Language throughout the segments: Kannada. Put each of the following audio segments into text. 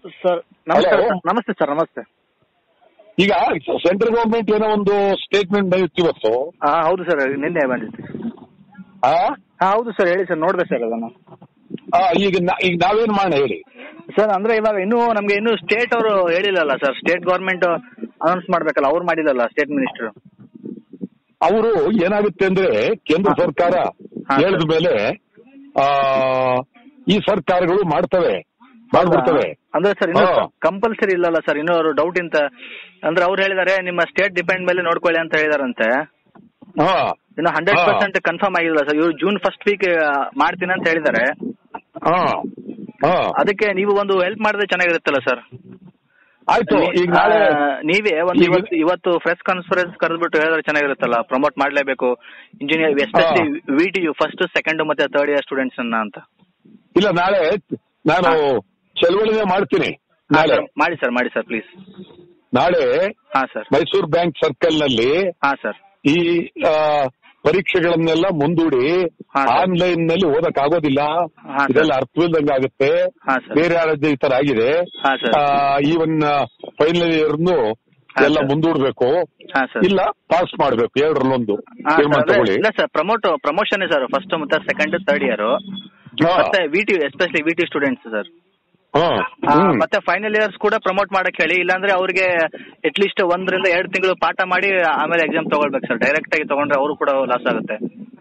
ಸರ್ ನಮಸ್ಕಾರ Hello. ಸರ್. ನಮಸ್ತೆ ಸರ್ ನಮಸ್ತೆ ಈಗ ಸೆಂಟ್ರಲ್ ಗೌರ್ಮೆಂಟ್ ಏನೋ ಒಂದು ಸ್ಟೇಟ್ಮೆಂಟ್ ಬಂದಿತ್ತು ಇವತ್ತು ಹಾ ಹೌದು ಸರ್ ನಿನ್ನೆ ಬಂದಿತ್ತು ಆ? ಹಾ ಹೌದು ಸರ್ ಹೇಳಿ ಸರ್ ನೋಡ್ದೆ ಸರ್ ಅದನ್ನು ಆ, ಈಗ ನಾ- ಈಗ ನಾವೇನ್ ಮಾಡೋಣ ಹೇಳಿ ಸರ್ ಅಂದ್ರೆ ಇವಾಗ ಇನ್ನೂ ನಮ್ಗೆ ಇನ್ನೂ ಸ್ಟೇಟ್ ಅವರು ಹೇಳಿಲ್ಲಲ್ಲ ಸರ್ ಸ್ಟೇಟ್ ಗೌರ್ಮೆಂಟ್ ಅನೌನ್ಸ್ ಮಾಡ್ಬೇಕಲ್ಲ ಅವ್ರು ಮಾಡಿಲ್ಲಲ್ಲ ಸ್ಟೇಟ್ ಮಿನಿಸ್ಟರ್ ಅವರು ಏನಾಗುತ್ತೆ ಅಂದ್ರೆ ಕೇಂದ್ರ ಹಾ. ಸರ್ಕಾರ ಹಾ, ಹೇಳಿದ ಸರ್. ಮೇಲೆ ಆ ಈ ಸರ್ಕಾರಗಳು ಮಾಡ್ತವೆ ಮಾಡ್ಬಿಡ್ತವೆ ಅಂದ್ರೆ ಸರ್ ಇನ್ನು ಹಾ. ಕಂಪಲ್ಸರಿ ಇಲ್ಲಲ್ಲ ಸರ್ ಇನ್ನೂ ಅವರು ಡೌಟ್ ಇಂತ ಅಂದ್ರೆ ಅವ್ರು ಹೇಳಿದಾರೆ ನಿಮ್ಮ ಸ್ಟೇಟ್ ಡಿಪೆಂಡ್ ಮೇಲೆ ನೋಡ್ಕೊಳ್ಳಿ ಅಂತ ಹೇಳಿದಾರಂತೆ ಹಾ ಇನ್ನು ಹಂಡ್ರೆಡ್ ಹಾ. ಪರ್ಸೆಂಟ್ ಕನ್ಫರ್ಮ್ ಆಗಿಲ್ಲ ಸರ್ ಇವ್ರು ಜೂನ್ ಫಸ್ಟ್ ವೀಕ್ ಮಾಡ್ತೀನಿ ಅಂತ ಹೇಳಿದ್ದಾರೆ ಹಾ ಹಾ ಅದಕ್ಕೆ ನೀವು ಒಂದು ಹೆಲ್ಪ್ ಮಾಡಿದ್ರೆ ಚೆನ್ನಾಗಿರುತ್ತಲ್ಲ ಸರ್ ಆಯ್ತು ಈಗ ನಾಳೆ ಆ, ನೀವೇ ಒಂದು ಈಗ- ಇವತ್ತು ಇವತ್ತು ಪ್ರೆಸ್ ಕಾನ್ಫರೆನ್ಸ್ ಕರೆದ್ಬಿಟ್ಟು ಹೇಳಿದ್ರೆ ಚೆನ್ನಾಗಿರುತ್ತಲ್ಲ ಪ್ರಮೋಟ್ ಮಾಡ್ಲೇಬೇಕು engineer especially V T U first second ಮತ್ತೆ ಥರ್ಡ್ ಇಯರ್ ಸ್ಟೂಡೆಂಟ್ಸ್ ಅನ್ನ ಅಂತ ಇಲ್ಲ ನಾಳೆ ನಾನು ಚಳವಳಿನೇ ಮಾಡ್ತೀನಿ ಹಾ, ನಾಳೆ ಸರ್, ಮಾಡಿ ಸರ್ ಮಾಡಿ ಸರ್ ಪ್ಲೀಸ್ ನಾಳೆ ಹಾ ಸರ್ ಮೈಸೂರು ಬ್ಯಾಂಕ್ ಸರ್ಕಲ್ ನಲ್ಲಿ ಹಾ ಸರ್ ಈ ಆ, ಪರೀಕ್ಷೆಗಳನ್ನೆಲ್ಲ ಮುಂದೂಡಿ ಹಾ, ಸರ್. ಆನ್ಲೈನ್ ನಲ್ಲಿ ಓದಕ್ ಆಗೋದಿಲ್ಲ ಹಾ, ಸರ್. ಇದೆಲ್ಲ ಅರ್ಥವಿಲ್ದಂಗ ಆಗುತ್ತೆ ಹಾ, ಸರ್. ಬೇರೆ ರಾಜ್ಯ ಈ ತರ ಆಗಿದೆ ಹಾ, ಸರ್. ಈವನ್ ಫೈನಲ್ ಇಯರ್ನು ಹಾ, ಎಲ್ಲ ಸರ್. ಮುಂದೂಡ್ಬೇಕು ಹಾ ಸರ್ ಇಲ್ಲ ಪಾಸ್ ಮಾಡ್ಬೇಕು ಎರಡರಲ್ಲೊಂದು ಹಾ, ತೀರ್ಮಾನ ಸರ್, ಅದೇ- ತಗೊಳ್ಳಿ ಇಲ್ಲ sir promote promotion sir first ಮತ್ತೆ ಸೆಕೆಂಡ್ ಥರ್ಡ್ ಇಯರ್ ಹಾ. ಮತ್ತೆ V T especially V T students sir ಹಾ. ಆ, ಹ್ಮ್. ಮತ್ತೆ ಫೈನಲ್ ಇಯರ್ಸ್ ಕೂಡ ಪ್ರಮೋಟ್ ಮಾಡಕ್ ಹೇಳಿ ಇಲ್ಲಾಂದ್ರೆ ಅವ್ರಿಗೆ ಅಟ್ಲೀಸ್ಟ್ ಒಂದರಿಂದ ಎರಡು ತಿಂಗಳು ಪಾಠ ಮಾಡಿ ಆಮೇಲೆ ಎಕ್ಸಾಮ್ ತಗೊಳ್ಬೇಕು ಸರ್ ಡೈರೆಕ್ಟ್ ಆಗಿ ತಗೊಂಡ್ರೆ ಅವರು ಕೂಡ ಲಾಸ್ ಆಗುತ್ತೆ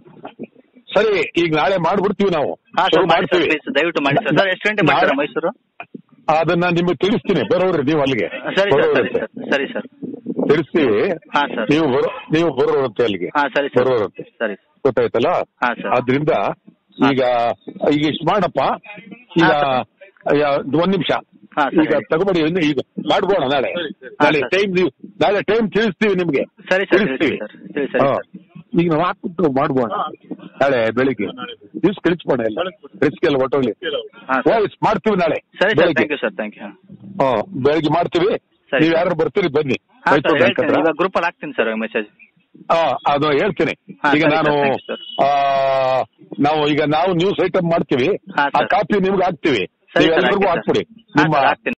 ಸರಿ ಈಗ ನಾಳೆ ಮಾಡ್ಬಿಡ್ತೀವಿ ನಾವು ಹಾ ಶುರು ಸರ್ ಮಾಡಿ ಸರ್ ಮಾಡ್ತೀವಿ ಪ್ಲೀಸ್ ದಯವಿಟ್ಟು ಮಾಡಿ ಸರ್ ಸರ್ ಎಷ್ಟು ಗಂಟೆ ಮಾಡ್ತೀರಾ ನಾಳೆ- ಮೈಸೂರು ಅದನ್ನ ನಿಮಗೆ ತಿಳಿಸ್ತೀನಿ ಬರೋರಿ ನೀವು ಅಲ್ಲಿಗೆ ಸರಿ ಸರ್ ಸರಿ ಬರೋರಂತೆ. ಸರ್ ಸರಿ ಸರ್ ತಿಳಿಸ್ತೀವಿ ಹಾ ಸರ್ ನೀವು ಬರೋ ನೀವು ಬರೋರಂತೆ ಅಲ್ಲಿಗೆ ಹಾ ಸರಿ ಸರ್ ಬರೋರಂತೆ ಸರಿ ಗೊತ್ತಾಯ್ತಲ್ಲ ಹಾ ಸರ್ ಆದ್ರಿಂದ ಈಗ ಈಗ ಇಷ್ಟು ಮಾಡಪ್ಪ ಈಗ ಹಾ, ಯಾ- ಒಂದ್ ನಿಮಿಷ ಹಾ, ಸರಿ. ಈಗ ತಗೊಬೇಡಿ ಇನ್ನು ಈಗ ಮಾಡ್ಬೋಣ ನಾಳೆ ನಾಳೆ ಸರ್. ಟೈಮ್ ನೀವು ನಾಳೆ ಟೈಮ್ ತಿಳಿಸ್ತೀವಿ ನಿಮ್ಗೆ ಸರಿ ಸರ್ ಸರಿ ತಿಳಿಸ್ತೀವಿ ಸರ್ ಸರಿ ಸರಿ ಹಾ. ಸರ್ ಈಗ ನಾವು ಹಾಕ್ಬಿಟ್ಟು ಮಾಡ್ಬೋಣ ನಾಳೆ ಬೆಳಿಗ್ಗೆ ದಿವ್ಸ ಕಳಿಸ್ಬೋಣ ಎಲ್ಲ ರಿಸ್ಕೆಲ್ಲ ಹೊಟ್ಟೋಗ್ಲಿ ಹಾ ಸರ್ ವಾಯ್ಸ್ ಮಾಡ್ತೀವಿ ನಾಳೆ ಸರಿ ಸರ್ ಬೆಳಿಗ್ಗೆ thank you sir thank you ಹಾ ಬೆಳಿಗ್ಗೆ ಮಾಡ್ತೀವಿ ಸರಿ, ನೀವು ಸರ್. ಯಾರು ಬರ್ತೀರಿ ಬನ್ನಿ ಹಾ ಮೈಸೂರು ಸರ್ ಬ್ಯಾಂಕ್ ಹೇಳ್ತೀನಿ ಹತ್ರ. ಇವಾಗ ಗ್ರೂಪ್ ಅಲ್ಲಿ ಹಾಕ್ತೀನಿ ಸರ್ ಮೆಸೇಜ್ ಹಾ ಅದು ಹೇಳ್ತೀನಿ ಹಾ, ಈಗ ಸರಿ ನಾನು ಸರ್, thank you, sir. ಆ, ನಾವು ಈಗ ನಾವು ನ್ಯೂಸ್ ಐಟಮ್ ಮಾಡ್ತೀವಿ ಹಾ, ಆ ಸರ್. ಕಾಪಿ ನಿಮ್ಗೆ ಹಾಕ್ತಿವಿ ಸರಿ ನೀವು ಸರ್ ಎಲ್ರಿಗೂ ಹಾಕ್ತೀನಿ ಹಾಕ್ಬಿಡಿ ಸರ್. ಹಾ ನಿಮ್ಮ ಸರ್ ಹಾಕ್ತೀನಿ